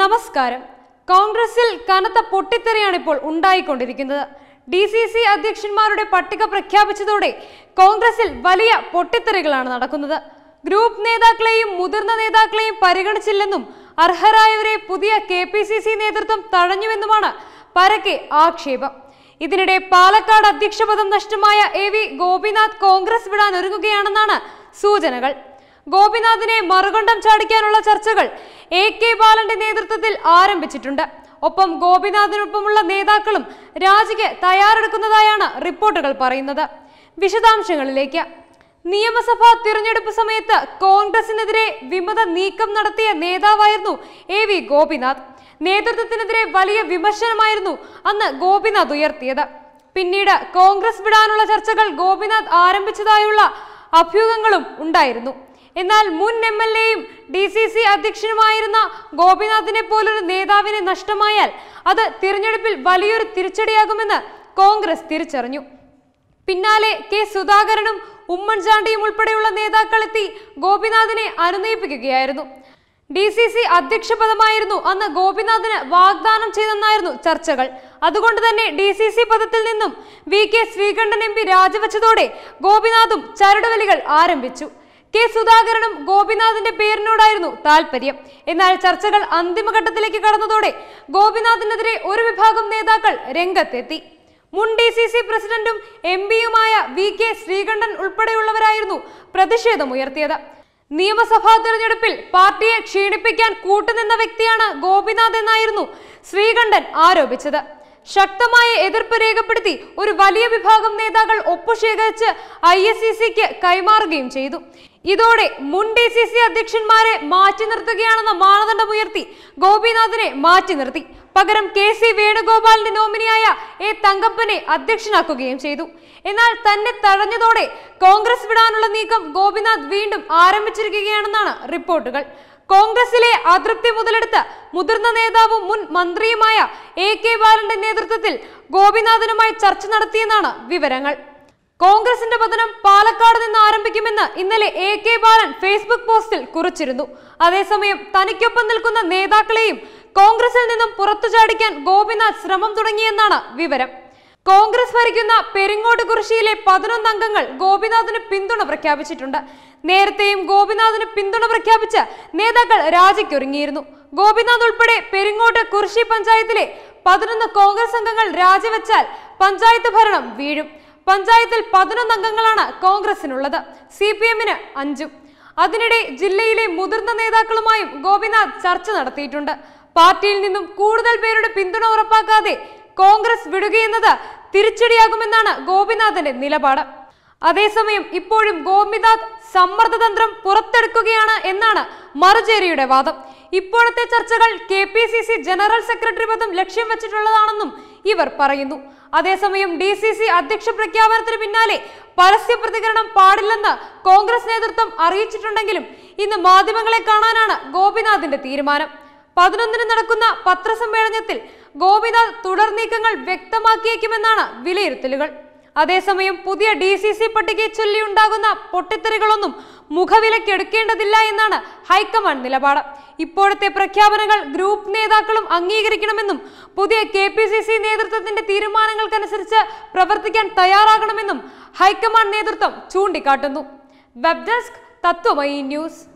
നമസ്കാരം കോൺഗ്രസിൽ കനത്ത പൊട്ടിത്തെറിയാണ് ഇപ്പോൾ ഉണ്ടായിക്കൊണ്ടിരിക്കുന്നത് ഡി സി സി അധ്യക്ഷന്മാരുടെ പട്ടിക പ്രഖ്യാപിച്ചതോടെ കോൺഗ്രസിൽ വലിയ പൊട്ടിത്തെറികളാണ് നടക്കുന്നത് ഗ്രൂപ്പ് നേതാക്കളെയും മുതിർന്ന നേതാക്കളെയും പരിഗണിച്ചില്ലെന്നും അർഹരായവരെ പുതിയ കെ പി സി സി നേതൃത്വം തഴഞ്ഞുവെന്നുമാണ് പരക്കെ ആക്ഷേപം ഇതിനിടെ പാലക്കാട് അധ്യക്ഷപദം നഷ്ടമായ എ വി ഗോപിനാഥ് കോൺഗ്രസ് വിടാൻ ഒരുങ്ങുകയാണെന്നാണ് സൂചനകൾ ഗോപിനാഥിനെ മറുകണ്ഠം ചാടിക്കാനുള്ള ചർച്ചകൾ എ കെ ബാലന്റെ നേതൃത്വത്തിൽ ആരംഭിച്ചിട്ടുണ്ട് ഒപ്പം ഗോപിനാഥിനൊപ്പമുള്ള നേതാക്കളും രാജിക്ക് തയ്യാറെടുക്കുന്നതായാണ് റിപ്പോർട്ടുകൾ പറയുന്നത് വിശദാംശങ്ങളിലേക്ക് നിയമസഭാ തിരഞ്ഞെടുപ്പ് സമയത്ത് കോൺഗ്രസിനെതിരെ വിമത നീക്കം നടത്തിയ നേതാവായിരുന്നു എ വി ഗോപിനാഥ് നേതൃത്വത്തിനെതിരെ വലിയ വിമർശനമായിരുന്നു അന്ന് ഗോപിനാഥ് ഉയർത്തിയത് പിന്നീട് കോൺഗ്രസ് വിടാനുള്ള ചർച്ചകൾ ഗോപിനാഥ് ആരംഭിച്ചതായുള്ള അഭ്യൂഹങ്ങളും ഉണ്ടായിരുന്നു എന്നാൽ മുൻ എം എൽ എയും ഡി സി സി അധ്യക്ഷനുമായിരുന്ന ഗോപിനാഥിനെ പോലൊരു നേതാവിനെ നഷ്ടമായാൽ അത് തിരഞ്ഞെടുപ്പിൽ വലിയൊരു തിരിച്ചടിയാകുമെന്ന് കോൺഗ്രസ് തിരിച്ചറിഞ്ഞു പിന്നാലെ കെ സുധാകരനും ഉമ്മൻചാണ്ടിയും ഉൾപ്പെടെയുള്ള നേതാക്കൾ എത്തി ഗോപിനാഥിനെ അനുനയിപ്പിക്കുകയായിരുന്നു ഡി സി സി അധ്യക്ഷ പദമായിരുന്നു അന്ന് ഗോപിനാഥിന് വാഗ്ദാനം ചെയ്തെന്നായിരുന്നു ചർച്ചകൾ അതുകൊണ്ട് തന്നെ ഡി സി സി പദത്തിൽ നിന്നും V K Sreekantan M P രാജിവെച്ചതോടെ ഗോപിനാഥും ചരടുവലികൾ ആരംഭിച്ചു കെ സുധാകരനും ഗോപിനാഥിന്റെ പേരിനോടായിരുന്നു താല്പര്യം എന്നാൽ ചർച്ചകൾ അന്തിമഘട്ടത്തിലേക്ക് കടന്നതോടെ ഗോപിനാഥിനെതിരെ ഒരു വിഭാഗം നേതാക്കൾ രംഗത്തെത്തി മുൻ ഡി സി സി പ്രസിഡന്റും എം പിയുമായ വി കെ ശ്രീകണ്ഠൻ ഉൾപ്പെടെയുള്ളവരായിരുന്നു പ്രതിഷേധമുയർത്തിയത് നിയമസഭാ തെരഞ്ഞെടുപ്പിൽ പാർട്ടിയെ ക്ഷീണിപ്പിക്കാൻ കൂട്ടുനിന്ന വ്യക്തിയാണ് ഗോപിനാഥ് എന്നായിരുന്നു ശ്രീകണ്ഠൻ ആരോപിച്ചത് ശക്തമായ എതിർപ്പ് രേഖപ്പെടുത്തി ഒരു വലിയ വിഭാഗം നേതാക്കൾ ഒപ്പുശേഖരിച്ച് ഐ എസ് സി സിക്ക് കൈമാറുകയും ചെയ്തു ഇതോടെ മുൻ ഡി സി സി അധ്യക്ഷന്മാരെ മാറ്റി നിർത്തുകയാണെന്ന മാനദണ്ഡമുയർത്തി ഗോപിനാഥിനെ മാറ്റി നിർത്തി പകരം കെ സി വേണുഗോപാലിന്റെ നോമിനിയായ എ തങ്കപ്പനെ അധ്യക്ഷനാക്കുകയും ചെയ്തു എന്നാൽ തന്നെ തഴഞ്ഞതോടെ കോൺഗ്രസ് വിടാനുള്ള നീക്കം ഗോപിനാഥ് വീണ്ടും ആരംഭിച്ചിരിക്കുകയാണെന്നാണ് റിപ്പോർട്ടുകൾ കോൺഗ്രസിലെ അതൃപ്തി മുതലെടുത്ത് മുതിർന്ന നേതാവും മുൻ മന്ത്രിയുമായ എ കെ ബാലന്റെ നേതൃത്വത്തിൽ ഗോപിനാഥനുമായി ചർച്ച നടത്തിയെന്നാണ് വിവരങ്ങൾ കോൺഗ്രസിന്റെ പതനം പാലക്കാട് നിന്ന് ആരംഭിക്കുമെന്ന് ഇന്നലെ എ കെ ബാലൻ ഫേസ്ബുക്ക് പോസ്റ്റിൽ കുറിച്ചിരുന്നു അതേസമയം തനിക്കൊപ്പം നിൽക്കുന്ന നേതാക്കളെയും കോൺഗ്രസിൽ നിന്നും പുറത്തു ചാടിക്കാൻ ഗോപിനാഥ് ശ്രമം തുടങ്ങിയെന്നാണ് വിവരം കോൺഗ്രസ് ഭരിക്കുന്ന പെരിങ്ങോട് കുറിശിയിലെ പതിനൊന്ന് അംഗങ്ങൾ ഗോപിനാഥിന് പിന്തുണ പ്രഖ്യാപിച്ചിട്ടുണ്ട് നേരത്തെയും ഗോപിനാഥിന് പിന്തുണ പ്രഖ്യാപിച്ച് നേതാക്കൾ രാജിക്കൊരുങ്ങിയിരുന്നു ഗോപിനാഥ് ഉൾപ്പെടെ പെരിങ്ങോട്ട് കുറിശി പഞ്ചായത്തിലെ പതിനൊന്ന് കോൺഗ്രസ് അംഗങ്ങൾ രാജിവെച്ചാൽ പഞ്ചായത്ത് ഭരണം വീഴും പഞ്ചായത്തിൽ പതിനൊന്ന് അംഗങ്ങളാണ് കോൺഗ്രസിനുള്ളത് സി പി എമ്മിന് അഞ്ചും അതിനിടെ ജില്ലയിലെ മുതിർന്ന നേതാക്കളുമായും ഗോപിനാഥ് ചർച്ച നടത്തിയിട്ടുണ്ട് പാർട്ടിയിൽ നിന്നും കൂടുതൽ പേരുടെ പിന്തുണ ഉറപ്പാക്കാതെ കോൺഗ്രസ് വിടുകയെന്നത് തിരിച്ചടിയാകുമെന്നാണ് ഗോപിനാഥന്റെ നിലപാട് അതേസമയം ഇപ്പോഴും ഗോപിനാഥ് സമ്മർദ്ദതന്ത്രം പുറത്തെടുക്കുകയാണ് എന്നാണ് മറുചേരിയുടെ വാദം ഇപ്പോഴത്തെ ചർച്ചകൾ K P C C general secretary പദം ലക്ഷ്യം വെച്ചിട്ടുള്ളതാണെന്നും ഇവർ പറയുന്നു അതേസമയം ഡി സി സി അധ്യക്ഷ പ്രഖ്യാപനത്തിന് പിന്നാലെ പരസ്യ പ്രതികരണം പാടില്ലെന്ന് കോൺഗ്രസ് നേതൃത്വം അറിയിച്ചിട്ടുണ്ടെങ്കിലും ഇന്ന് മാധ്യമങ്ങളെ കാണാനാണ് ഗോപിനാഥിന്റെ തീരുമാനം പതിനൊന്നിന് നടക്കുന്ന പത്രസമ്മേളനത്തിൽ ഗോപിനാഥ് തുടർ നീക്കങ്ങൾ വ്യക്തമാക്കിയേക്കുമെന്നാണ് വിലയിരുത്തലുകൾ അതേസമയം പുതിയ ഡി സി സി പട്ടികയെ ചൊല്ലി ഉണ്ടാകുന്ന പൊട്ടിത്തെറികളൊന്നും മുഖവിലക്കെടുക്കേണ്ടതില്ല എന്നാണ് ഹൈക്കമാൻഡ് നിലപാട് ഇപ്പോഴത്തെ പ്രഖ്യാപനങ്ങൾ ഗ്രൂപ്പ് നേതാക്കളും അംഗീകരിക്കണമെന്നും പുതിയ കെ പി സി സി നേതൃത്വത്തിന്റെ തീരുമാനങ്ങൾക്കനുസരിച്ച് പ്രവർത്തിക്കാൻ തയ്യാറാകണമെന്നും ഹൈക്കമാൻഡ് നേതൃത്വം ചൂണ്ടിക്കാട്ടുന്നു വെബ് ഡെസ്ക് തത്വമയി ന്യൂസ്